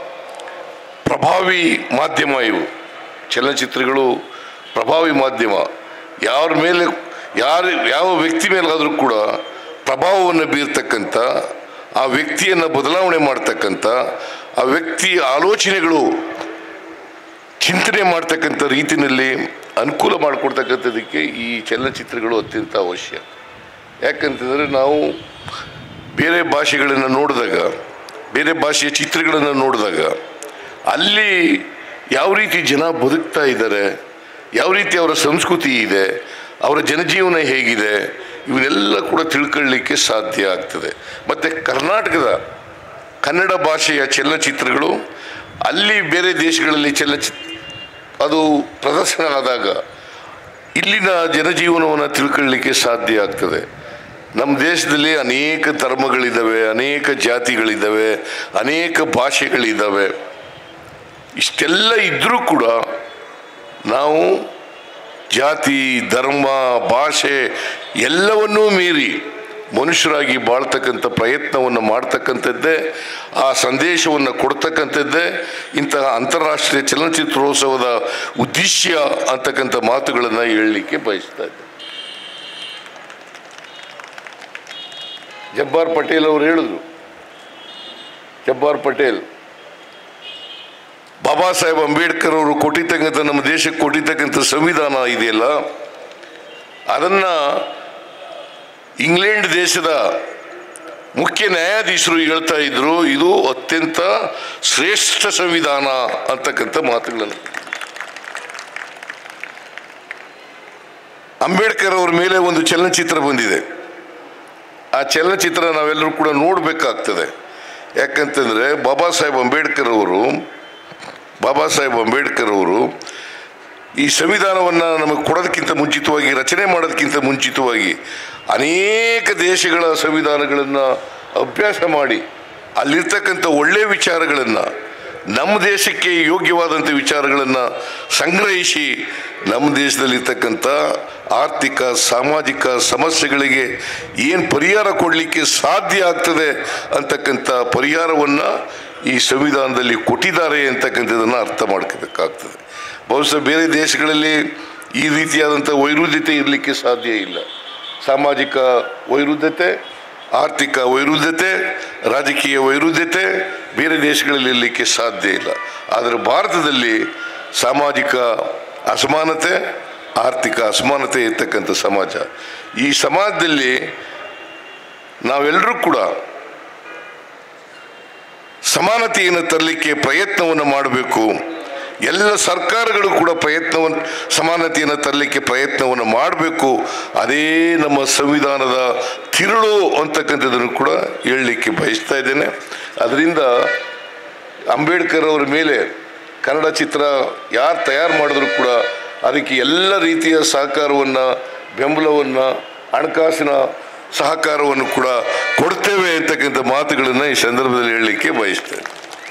F: ಪ್ರಭಾವಿ ಮಾಧ್ಯಮ ಇವು ಚಲನಚಿತ್ರಗಳು ಪ್ರಭಾವಿ ಮಾಧ್ಯಮ ಯಾರ ಮೇಲೆ ಯಾರು ಯಾವ ವ್ಯಕ್ತಿ ಮೇಲಾದರೂ ಕೂಡ ಪ್ರಭಾವವನ್ನು ಬೀರ್ತಕ್ಕಂಥ ಆ ವ್ಯಕ್ತಿಯನ್ನು ಬದಲಾವಣೆ ಮಾಡ್ತಕ್ಕಂಥ ಆ ವ್ಯಕ್ತಿಯ ಆಲೋಚನೆಗಳು ಚಿಂತನೆ ಮಾಡ್ತಕ್ಕಂಥ ರೀತಿಯಲ್ಲಿ ಅನುಕೂಲ ಮಾಡಿಕೊಡ್ತಕ್ಕಂಥದ್ದಕ್ಕೆ ಈ ಚಲನಚಿತ್ರಗಳು ಅತ್ಯಂತ ಅವಶ್ಯ ಯಾಕಂತಂದರೆ ನಾವು ಬೇರೆ ಭಾಷೆಗಳನ್ನು ನೋಡಿದಾಗ ಬೇರೆ ಭಾಷೆಯ ಚಿತ್ರಗಳನ್ನು ನೋಡಿದಾಗ ಅಲ್ಲಿ ಯಾವ ರೀತಿ ಜನ ಬದುಕ್ತಾ ಇದ್ದಾರೆ ಯಾವ ರೀತಿ ಅವರ ಸಂಸ್ಕೃತಿ ಇದೆ ಅವರ ಜನಜೀವನ ಹೇಗಿದೆ ಇವನ್ನೆಲ್ಲ ಕೂಡ ತಿಳ್ಕೊಳ್ಳಿಕ್ಕೆ ಸಾಧ್ಯ ಆಗ್ತದೆ ಮತ್ತು ಕರ್ನಾಟಕದ ಕನ್ನಡ ಭಾಷೆಯ ಚಲನಚಿತ್ರಗಳು ಅಲ್ಲಿ ಬೇರೆ ದೇಶಗಳಲ್ಲಿ ಚಲನಚಿತ್ರ ಅದು ಪ್ರದರ್ಶನ ಆದಾಗ ಇಲ್ಲಿನ ಜನಜೀವನವನ್ನು ತಿಳ್ಕೊಳ್ಳಿಕ್ಕೆ ಸಾಧ್ಯ ಆಗ್ತದೆ ನಮ್ಮ ದೇಶದಲ್ಲಿ ಅನೇಕ ಧರ್ಮಗಳಿದ್ದಾವೆ ಅನೇಕ ಜಾತಿಗಳಿದ್ದಾವೆ ಅನೇಕ ಭಾಷೆಗಳಿದ್ದಾವೆ ಇಷ್ಟೆಲ್ಲ ಇದ್ದರೂ ಕೂಡ ನಾವು ಜಾತಿ ಧರ್ಮ ಭಾಷೆ ಎಲ್ಲವನ್ನೂ ಮೀರಿ ಮನುಷ್ಯರಾಗಿ ಬಾಳ್ತಕ್ಕಂಥ ಪ್ರಯತ್ನವನ್ನು ಮಾಡ್ತಕ್ಕಂಥದ್ದೇ ಆ ಸಂದೇಶವನ್ನು ಕೊಡ್ತಕ್ಕಂಥದ್ದೇ ಇಂತಹ ಅಂತಾರಾಷ್ಟ್ರೀಯ ಚಲನಚಿತ್ರೋತ್ಸವದ ಉದ್ದೇಶ ಅಂತಕ್ಕಂಥ ಮಾತುಗಳನ್ನು ಹೇಳಲಿಕ್ಕೆ ಬಯಸ್ತಾ ಇದ್ದೆ ಜಬ್ಬಾರ್ ಪಟೇಲ್ ಅವರು ಹೇಳಿದ್ರು ಜಬ್ಬಾರ್ ಪಟೇಲ್ ಬಾಬಾ ಸಾಹೇಬ್ ಅಂಬೇಡ್ಕರ್ ಅವರು ಕೊಟ್ಟಿರ್ತಕ್ಕಂಥ ನಮ್ಮ ದೇಶಕ್ಕೆ ಕೊಟ್ಟಿರ್ತಕ್ಕಂಥ ಸಂವಿಧಾನ ಇದೆಯಲ್ಲ ಅದನ್ನು ಇಂಗ್ಲೆಂಡ್ ದೇಶದ ಮುಖ್ಯ ನ್ಯಾಯಾಧೀಶರು ಹೇಳ್ತಾ ಇದ್ರು ಇದು ಅತ್ಯಂತ ಶ್ರೇಷ್ಠ ಸಂವಿಧಾನ ಅಂತಕ್ಕಂಥ ಮಾತುಗಳನ್ನು ಅಂಬೇಡ್ಕರ್ ಅವ್ರ ಮೇಲೆ ಒಂದು ಚಲನಚಿತ್ರ ಬಂದಿದೆ ಆ ಚಲನಚಿತ್ರ ನಾವೆಲ್ಲರೂ ಕೂಡ ನೋಡಬೇಕಾಗ್ತದೆ ಯಾಕಂತಂದರೆ ಬಾಬಾ ಸಾಹೇಬ್ ಅಂಬೇಡ್ಕರ್ ಅವರು ಬಾಬಾ ಸಾಹೇಬ್ ಅಂಬೇಡ್ಕರ್ ಅವರು ಈ ಸಂವಿಧಾನವನ್ನು ನಮಗೆ ಕೊಡೋದಕ್ಕಿಂತ ಮುಂಚಿತವಾಗಿ ರಚನೆ ಮಾಡೋದಕ್ಕಿಂತ ಮುಂಚಿತವಾಗಿ ಅನೇಕ ದೇಶಗಳ ಸಂವಿಧಾನಗಳನ್ನು ಅಭ್ಯಾಸ ಮಾಡಿ ಅಲ್ಲಿರ್ತಕ್ಕಂಥ ಒಳ್ಳೆಯ ವಿಚಾರಗಳನ್ನು ನಮ್ಮ ದೇಶಕ್ಕೆ ಯೋಗ್ಯವಾದಂಥ ವಿಚಾರಗಳನ್ನು ಸಂಗ್ರಹಿಸಿ ನಮ್ಮ ದೇಶದಲ್ಲಿರ್ತಕ್ಕಂಥ ಆರ್ಥಿಕ ಸಾಮಾಜಿಕ ಸಮಸ್ಯೆಗಳಿಗೆ ಏನು ಪರಿಹಾರ ಕೊಡಲಿಕ್ಕೆ ಸಾಧ್ಯ ಆಗ್ತದೆ ಅಂತಕ್ಕಂಥ ಪರಿಹಾರವನ್ನು ಈ ಸಂವಿಧಾನದಲ್ಲಿ ಕೊಟ್ಟಿದ್ದಾರೆ ಅಂತಕ್ಕಂಥದ್ದನ್ನು ಅರ್ಥ ಮಾಡ್ಕೋಬೇಕಾಗ್ತದೆ ಬಹುಶಃ ಬೇರೆ ದೇಶಗಳಲ್ಲಿ ಈ ರೀತಿಯಾದಂಥ ವೈರುಧ್ಯತೆ ಇರಲಿಕ್ಕೆ ಸಾಧ್ಯ ಇಲ್ಲ ಸಾಮಾಜಿಕ ವೈರುಧ್ಯತೆ ಆರ್ಥಿಕ ವೈರುಧ್ಯತೆ ರಾಜಕೀಯ ವೈರುಧ್ಯತೆ ಬೇರೆ ದೇಶಗಳಲ್ಲಿ ಇರಲಿಕ್ಕೆ ಸಾಧ್ಯ ಇಲ್ಲ ಆದರೆ ಭಾರತದಲ್ಲಿ ಸಾಮಾಜಿಕ ಅಸಮಾನತೆ ಆರ್ಥಿಕ ಅಸಮಾನತೆ ಇರ್ತಕ್ಕಂಥ ಸಮಾಜ ಈ ಸಮಾಜದಲ್ಲಿ ನಾವೆಲ್ಲರೂ ಕೂಡ ಸಮಾನತೆಯನ್ನು ತರಲಿಕ್ಕೆ ಪ್ರಯತ್ನವನ್ನು ಮಾಡಬೇಕು ಎಲ್ಲ ಸರ್ಕಾರಗಳು ಕೂಡ ಪ್ರಯತ್ನವನ್ನು ಸಮಾನತೆಯನ್ನು ತರಲಿಕ್ಕೆ ಪ್ರಯತ್ನವನ್ನು ಮಾಡಬೇಕು ಅದೇ ನಮ್ಮ ಸಂವಿಧಾನದ ತಿರುಳು ಅಂತಕ್ಕಂಥದ್ದನ್ನು ಕೂಡ ಹೇಳಲಿಕ್ಕೆ ಬಯಸ್ತಾ ಇದ್ದೇನೆ ಅದರಿಂದ ಅಂಬೇಡ್ಕರ್ ಅವರ ಮೇಲೆ ಕನ್ನಡ ಚಿತ್ರ ಯಾರು ತಯಾರು ಮಾಡಿದ್ರು ಕೂಡ ಅದಕ್ಕೆ ಎಲ್ಲ ರೀತಿಯ ಸಹಕಾರವನ್ನು ಬೆಂಬಲವನ್ನು ಹಣಕಾಸಿನ ಸಹಕಾರವನ್ನು ಕೂಡ ಕೊಡ್ತೇವೆ ಅಂತಕ್ಕಂಥ ಮಾತುಗಳನ್ನು ಈ ಸಂದರ್ಭದಲ್ಲಿ ಹೇಳಲಿಕ್ಕೆ ಬಯಸ್ತೇನೆ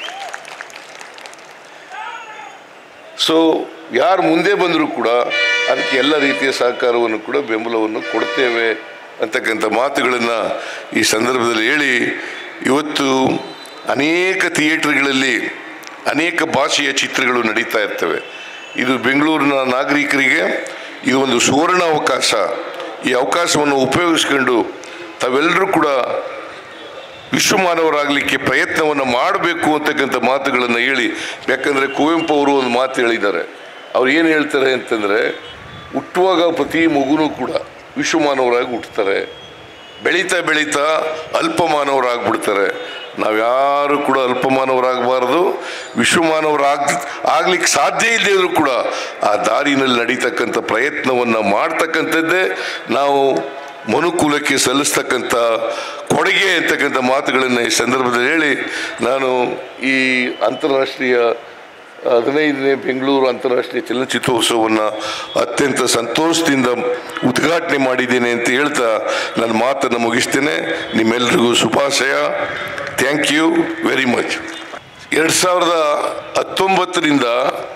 F: ಸೊ ಯಾರು ಮುಂದೆ ಬಂದರೂ ಕೂಡ ಅದಕ್ಕೆ ಎಲ್ಲ ರೀತಿಯ ಸಹಕಾರವನ್ನು ಕೂಡ ಬೆಂಬಲವನ್ನು ಕೊಡ್ತೇವೆ ಅಂತಕ್ಕಂಥ ಮಾತುಗಳನ್ನು ಈ ಸಂದರ್ಭದಲ್ಲಿ ಹೇಳಿ ಇವತ್ತು ಅನೇಕ ಥಿಯೇಟ್ರ್ಗಳಲ್ಲಿ ಅನೇಕ ಭಾಷೆಯ ಚಿತ್ರಗಳು ನಡೀತಾ ಇರ್ತವೆ ಇದು ಬೆಂಗಳೂರಿನ ನಾಗರಿಕರಿಗೆ ಇದು ಒಂದು ಸುವರ್ಣ ಅವಕಾಶ ಈ ಅವಕಾಶವನ್ನು ಉಪಯೋಗಿಸ್ಕೊಂಡು ತಾವೆಲ್ಲರೂ ಕೂಡ ವಿಶ್ವಮಾನವರಾಗಲಿಕ್ಕೆ ಪ್ರಯತ್ನವನ್ನು ಮಾಡಬೇಕು ಅಂತಕ್ಕಂಥ ಮಾತುಗಳನ್ನು ಹೇಳಿ ಯಾಕಂದರೆ ಕುವೆಂಪು ಅವರು ಒಂದು ಮಾತು ಹೇಳಿದ್ದಾರೆ ಅವ್ರು ಏನು ಹೇಳ್ತಾರೆ ಅಂತಂದರೆ ಹುಟ್ಟುವಾಗ ಪ್ರತಿ ಮಗುನೂ ಕೂಡ ವಿಶ್ವಮಾನವರಾಗಿ ಹುಟ್ಟುತ್ತಾರೆ ಬೆಳೀತಾ ಬೆಳೀತಾ ಅಲ್ಪಮಾನವರಾಗ್ಬಿಡ್ತಾರೆ ನಾವು ಯಾರು ಕೂಡ ಅಲ್ಪಮಾನವರಾಗಬಾರ್ದು ವಿಶ್ವಮಾನವರಾಗ್ ಆಗ್ಲಿಕ್ಕೆ ಸಾಧ್ಯ ಇಲ್ಲದೇ ಇದ್ರೂ ಕೂಡ ಆ ದಾರಿನಲ್ಲಿ ನಡೀತಕ್ಕಂಥ ಪ್ರಯತ್ನವನ್ನು ಮಾಡ್ತಕ್ಕಂಥದ್ದೇ ನಾವು ಮನುಕುಲಕ್ಕೆ ಸಲ್ಲಿಸ್ತಕ್ಕಂಥ ಕೊಡುಗೆ ಅಂತಕ್ಕಂಥ ಮಾತುಗಳನ್ನು ಈ ಸಂದರ್ಭದಲ್ಲಿ ಹೇಳಿ ನಾನು ಈ ಅಂತಾರಾಷ್ಟ್ರೀಯ ಹದಿನೈದನೇ ಬೆಂಗಳೂರು ಅಂತಾರಾಷ್ಟ್ರೀಯ ಚಲನಚಿತ್ರೋತ್ಸವವನ್ನು ಅತ್ಯಂತ ಸಂತೋಷದಿಂದ ಉದ್ಘಾಟನೆ ಮಾಡಿದ್ದೇನೆ ಅಂತ ಹೇಳ್ತಾ ನನ್ನ ಮಾತನ್ನು ಮುಗಿಸ್ತೇನೆ ನಿಮ್ಮೆಲ್ಲರಿಗೂ ಶುಭಾಶಯ ಥ್ಯಾಂಕ್ ಯು ವೆರಿ ಮಚ್ ಎರಡು ಸಾವಿರದ ಹತ್ತೊಂಬತ್ತರಿಂದ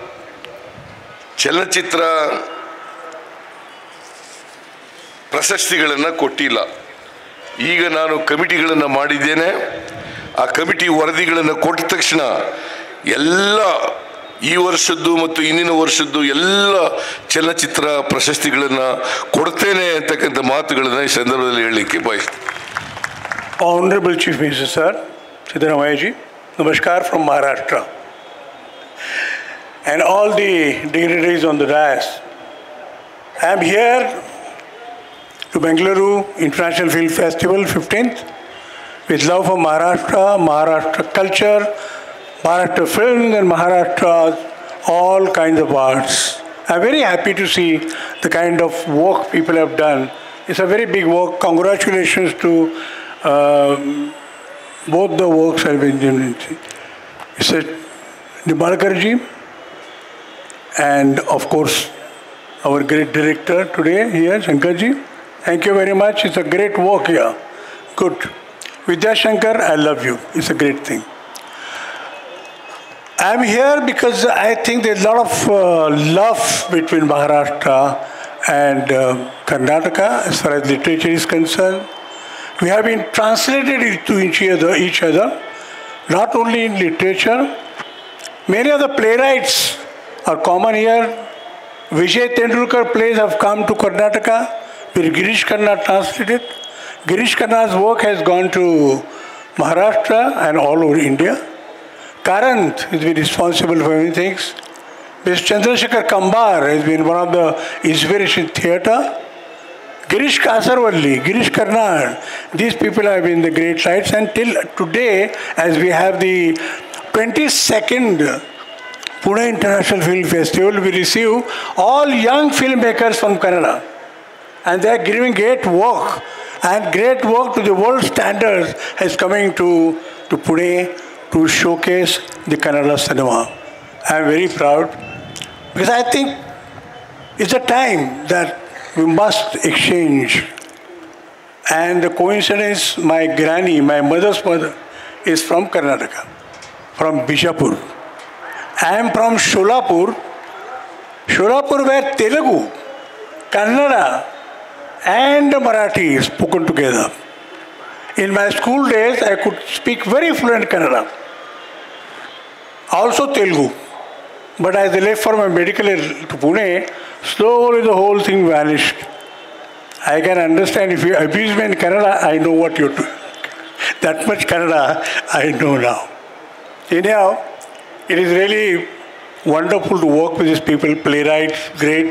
F: ಚಲನಚಿತ್ರ ಪ್ರಶಸ್ತಿಗಳನ್ನು ಕೊಟ್ಟಿಲ್ಲ ಈಗ ನಾನು ಕಮಿಟಿಗಳನ್ನು ಮಾಡಿದ್ದೇನೆ ಆ ಕಮಿಟಿ ವರದಿಗಳನ್ನು ಕೊಟ್ಟ ತಕ್ಷಣ ಎಲ್ಲ ಈ ವರ್ಷದ್ದು ಮತ್ತು ಇಂದಿನ ವರ್ಷದ್ದು ಎಲ್ಲ ಚಲನಚಿತ್ರ ಪ್ರಶಸ್ತಿಗಳನ್ನು ಕೊಡ್ತೇನೆ ಅಂತಕ್ಕಂಥ ಮಾತುಗಳನ್ನು ಈ ಸಂದರ್ಭದಲ್ಲಿ ಹೇಳಲಿಕ್ಕೆ ಬಯಸ್ತೇನೆ
G: Honorable Chief Minister Sir, Siddaramaya ji, Namaskar from Maharashtra. And all the dignitaries on the dais. I am here to Bengaluru International Film Festival 15th with love for Maharashtra, Maharashtra culture, Maharashtra films and Maharashtra's all kinds of arts. I'm very happy to see the kind of work people have done. It's a very big work. Congratulations to um, both the works have been done. It's a Nimbadkar ji and of course our great director today here, Shankar ji. Thank you very much. It's a great work here. Good. Vidya Shankar, I love you. It's a great thing. I'm here because I think there's a lot of uh, love between Maharashtra and uh, Karnataka as far as literature is concerned. We have been translated into each other, each other, not only in literature. Many of the playwrights are common here. Vijay Tendulkar plays have come to Karnataka, where Girish Karna translated. Girish Karna's work has gone to Maharashtra and all over India. Karant has been responsible for many things. Mr. Chandrasekhar Kambar has been one of the inspiration theatre. Girish Kasarvalli, Girish Karnad, these people have been the great lights and till today as we have the 22nd Pune International Film Festival, we receive all young filmmakers from Canada and they are giving great work and great work to the world standards is coming to, to Pune to showcase the Kannada cinema. I am very proud because I think it's a time that we must exchange. And the coincidence, my granny, my mother's mother, is from Karnataka, from Bijapur. I am from Sholapur, Sholapur where Telugu, Kannada, and Marathi is spoken together. In my school days, I could speak very fluent Kannada, also Telugu. But as I left for my medical to Pune, slowly the whole thing vanished. I can understand if you abuse me in Kannada, I know what you're doing. That much Kannada I know now. Anyhow, it is really wonderful to work with these people, playwrights, great.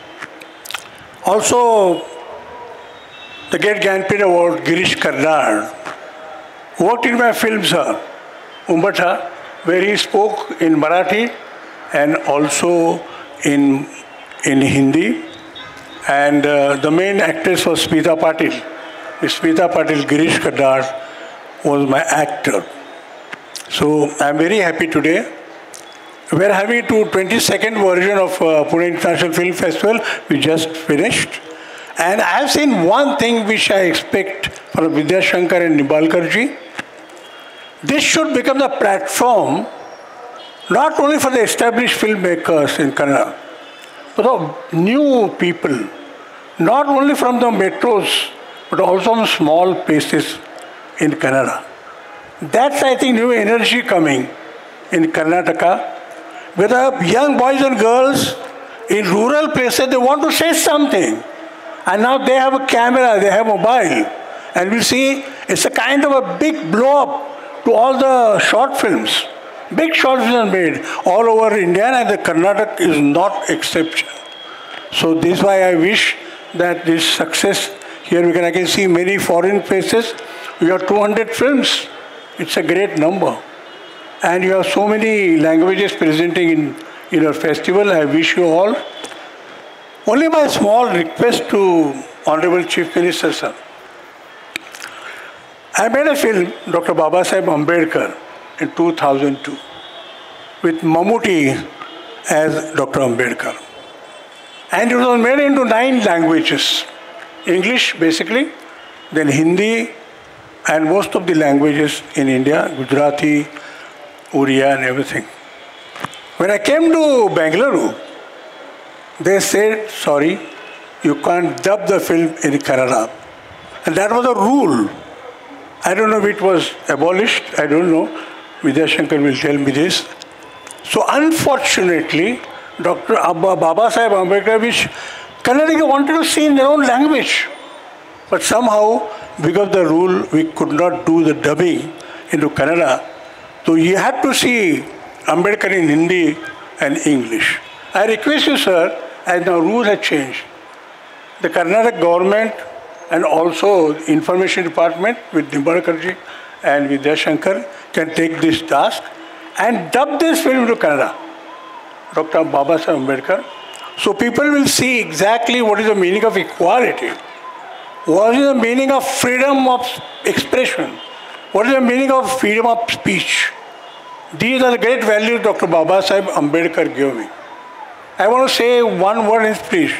G: Also, the great Ganpit Award, Girish Karnad, worked in my film, sir, Umbata, where he spoke in Marathi and also in, in Hindi. And uh, the main actress was Smita Patil. Miss Smita Patil, Girish Kaddar was my actor. So I'm very happy today. We're having to 22nd version of uh, Pune International Film Festival. We just finished. And I have seen one thing which I expect from Vidya Shankar and Nibalkar ji. This should become the platform not only for the established filmmakers in Kannada, but of new people, not only from the metros, but also from small places in Kannada. That's, I think, new energy coming in Karnataka, where the young boys and girls in rural places, they want to say something. And now they have a camera, they have mobile. And we see it's a kind of a big blow up to all the short films. Big short films are made all over India and the Karnataka is not exception. So this is why I wish that this success here we can again see many foreign places. We have 200 films. It's a great number. And you have so many languages presenting in, in your festival. I wish you all. Only my small request to Honorable Chief Minister, sir. I made a film, Dr. Baba Sahib Ambedkar, in 2002, with Mammootty as Dr. Ambedkar. And it was made into nine languages English, basically, then Hindi, and most of the languages in India Gujarati, Oriya, and everything. When I came to Bangalore, they said, sorry, you can't dub the film in Kannada. And that was a rule. I don't know if it was abolished, I don't know. Vidya Shankar will tell me this. So unfortunately, Dr. Abba, Baba Sahib Ambedkar, which Kannadiga wanted to see in their own language. But somehow, because of the rule, we could not do the dubbing into Kannada. So you had to see Ambedkar in Hindi and English. I request you, sir, as now rules have changed, the Karnataka government and also information department with Nimbarkarji and Vidya Shankar can take this task and dub this film into Kannada. Dr. Baba Sahib Ambedkar. So people will see exactly what is the meaning of equality. What is the meaning of freedom of expression? What is the meaning of freedom of speech? These are the great values Dr. Baba Sahib Ambedkar gave me. I want to say one word in speech.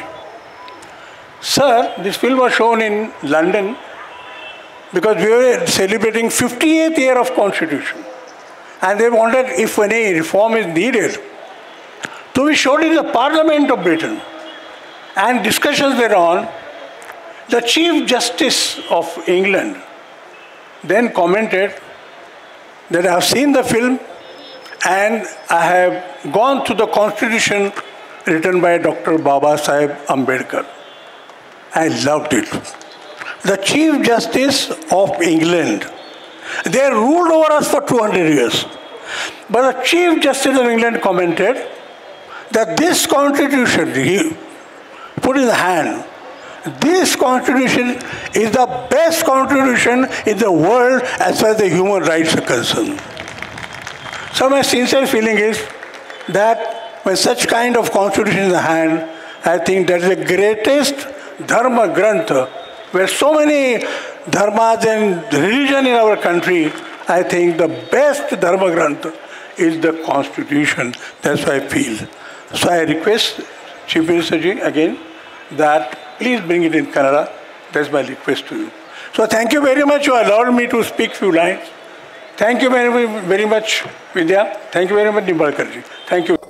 G: Sir, this film was shown in London because we were celebrating 58th year of Constitution. And they wanted if any reform is needed. So we showed it in the Parliament of Britain. And discussions thereon, the Chief Justice of England then commented that I have seen the film and I have gone to the constitution written by Dr. Baba Sahib Ambedkar. I loved it. The Chief Justice of England, they ruled over us for 200 years. But the Chief Justice of England commented that this constitution, he put in the hand, this constitution is the best constitution in the world as far as the human rights are concerned. So my sincere feeling is that when such kind of constitution in the hand, I think that is the greatest dharma grantha, where so many dharmas and religion in our country, I think the best dharma grantha is the constitution. That's what I feel. So I request Chief Minister ji again that please bring it in Kannada. That's my request to you. So thank you very much. You allowed me to speak few lines. Thank you very, very much, Vidya. Thank you very much, Nimbalkar ji. Thank you.